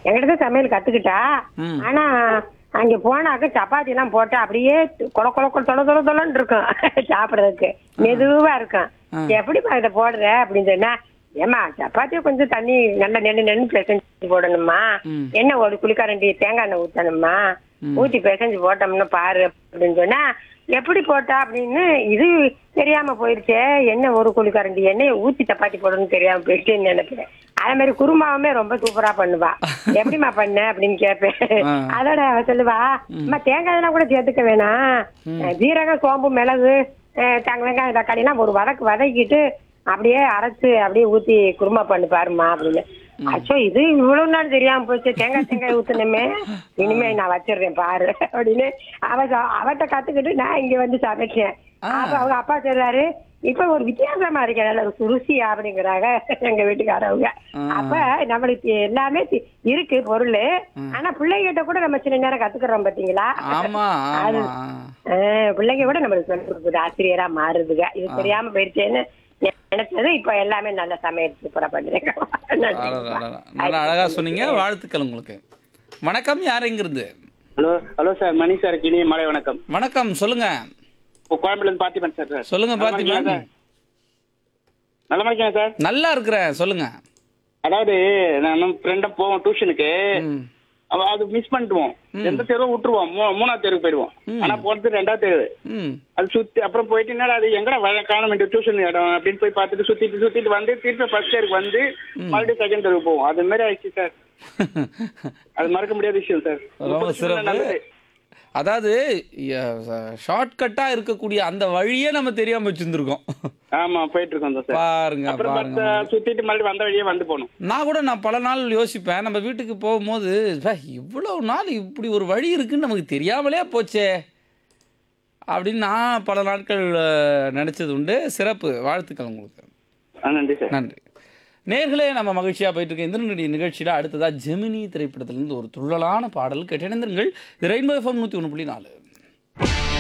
எங்கிட்ட தான் சமையல் கத்துக்கிட்டா ம். ஆனா அங்க போனாக்க சப்பாத்தி எல்லாம் போட்டு அப்படியே கொல கொல கொல தொல தொல தொலன்னு இருக்கும் சாப்பிடுறதுக்கு மெதுவா இருக்கும் எப்படிப்பா இதை போடுற அப்படின்னு சொன்னா ஏமா சப்பாத்தியை கொஞ்சம் தண்ணி நல்லா நெண்ணு நெண்ணு பிசைஞ்சு போடணுமா ம். எண்ணெய் ஒரு குளிக்காரண்டி தேங்காய் எண்ணெய் ஊத்தணுமா ஊத்தி பிசைஞ்சு போட்டோம்னா பாரு அப்படின்னு சொன்னா எப்படி போட்டா அப்படின்னு இது தெரியாம போயிருச்சே என்ன ஒரு குளிக்காரண்டி எண்ணெயை ஊத்தி சப்பாத்தி போடணும்னு தெரியாம போயிடுச்சேன்னு நினைக்கிறேன் அதே மாதிரி குருமாவுமே ரொம்ப சூப்பரா பண்ணுவா எப்படிம்மா பண்ண அப்படின்னு கேட்பேன் ஆ. அதோட அவ சொல்லுவா அம்மா தேங்காய் எல்லாம் கூட சேர்த்துக்க வேணாம் அஹ் ஜீரகம் சோம்பு மிளகு அஹ் தங்க வெங்காயம் தக்காளி எல்லாம் ஒரு வதக்கு வதக்கிட்டு அப்படியே அரைச்சு அப்படியே ஊத்தி குருமா பண்ணி பாருமா அப்படின்னு அச்சோ இது இவ்வளவு நாள் தெரியாம போச்சு தேங்காய் தேங்காய் ஊத்துனமே இனிமே நான் வச்சிடுறேன் பாரு அப்படின்னு அவ சொ- அவட்ட கத்துக்கிட்டு நான் இங்க வந்து சமைச்சேன் அப்ப அவங்க அப்பா சொல்றாரு இப்ப ஒரு வித்தியாசமா இருக்க நல்ல ஒரு ருசி அப்படிங்கிறாங்க எங்க வீட்டுக்காரவங்க அப்ப நம்மளுக்கு எல்லாமே தி- இருக்கு பொருள் ஆனா பிள்ளைகிட்ட கூட நம்ம சில நேரம் கத்துக்கிறோம் பாத்தீங்களா ஆமா அது ஆமா ஆஹ் பிள்ளைங்க கூட நம்மளுக்கு சொல்லிக் கொடுக்குது ஆசிரியரா மாறுதுங்க இது தெரியாம போயிடுச்சேன்னு நினைச்சது இப்ப எல்லாமே நல்ல சமையல் சூப்பரா பண்ணுறேன் அடடடடட. நல்லா அழகா சொன்னீங்க வாழ்த்துக்கள் உங்களுக்கு வணக்கம் யாருங்கிறது hello hello sir Mani sir இனிய மாலை வணக்கம் வணக்கம் சொல்லுங்க இப்போ கோயம்புல இருந்து பார்த்திபன் சார் சார் சொல்லுங்க நலமா பாத்தீங்களா இருக்கீங்களா சார்? நலமா இருக்கேன் சார் நல்லா இருக்கிறேன் சொல்லுங்க அதாவது நான் ஃப்ரெண்டா போவோம் டியூஷனுக்கு ம். அவ- அது மிஸ் பண்ணிட்டுவோம் எந்த தெருவும் விட்டுருவோம் மூ- மூணாவது தெருவுக்கு போயிடுவோம் ஆனா போறது ரெண்டாவது தெரு ம் அது சுத்தி அப்புறம் போயிட்டு என்னடா அது எங்கடா வழ காணும் இந்த டியூஷன் இடம் அப்படின்னு போய் பார்த்துட்டு சுத்திட்டு சுத்திட்டு வந்து திருப்பி ஃபர்ஸ்ட் இயருக்கு வந்து மறுபடியும் செகண்ட் தெருவுக்கு போவோம் அது மாதிரி ஆயிடுச்சு சார் அது மறக்க முடியாத விஷயம் சார் ரொம்ப முப்பது வருஷம் சிறப்பு நல்லது. அதாவது ஷார்ட்கட்டா இருக்கக்கூடிய அந்த வழியே நம்ம தெரியாம வச்சிருந்திருக்கோம் ஆமா போயிட்டு இருக்கோம் சார் பாருங்க அப்புறம் பாருங்க பார்த்தா சுத்திட்டு மறுபடியும் வந்த வழியே வந்து போகணும் நான் கூட நான் பல நாள் யோசிப்பேன் நம்ம வீட்டுக்கு போகும்போது "ப்பா, இவ்வளவு நாள் இப்படி ஒரு வழி இருக்குன்னு நமக்கு தெரியாமலே போச்சே அப்படின்னு நான் பல நாட்கள் அஹ், நினைச்சது உண்டு சிறப்பு வாழ்த்துக்கள் உங்களுக்கு ஆ, நன்றி சார் நன்றி நேர்களே நம்ம மகிழ்ச்சியாக போயிட்டு இருக்க இந்த நிகழ்ச்சியில் அடுத்ததாக ஜெமினி திரைப்படத்திலிருந்து ஒரு துள்ளலான பாடல் கேட்டிருந்தீர்கள் இது ரெயின்போ எஃப்எம் நூற்றி ஒன்று புள்ளி நாலு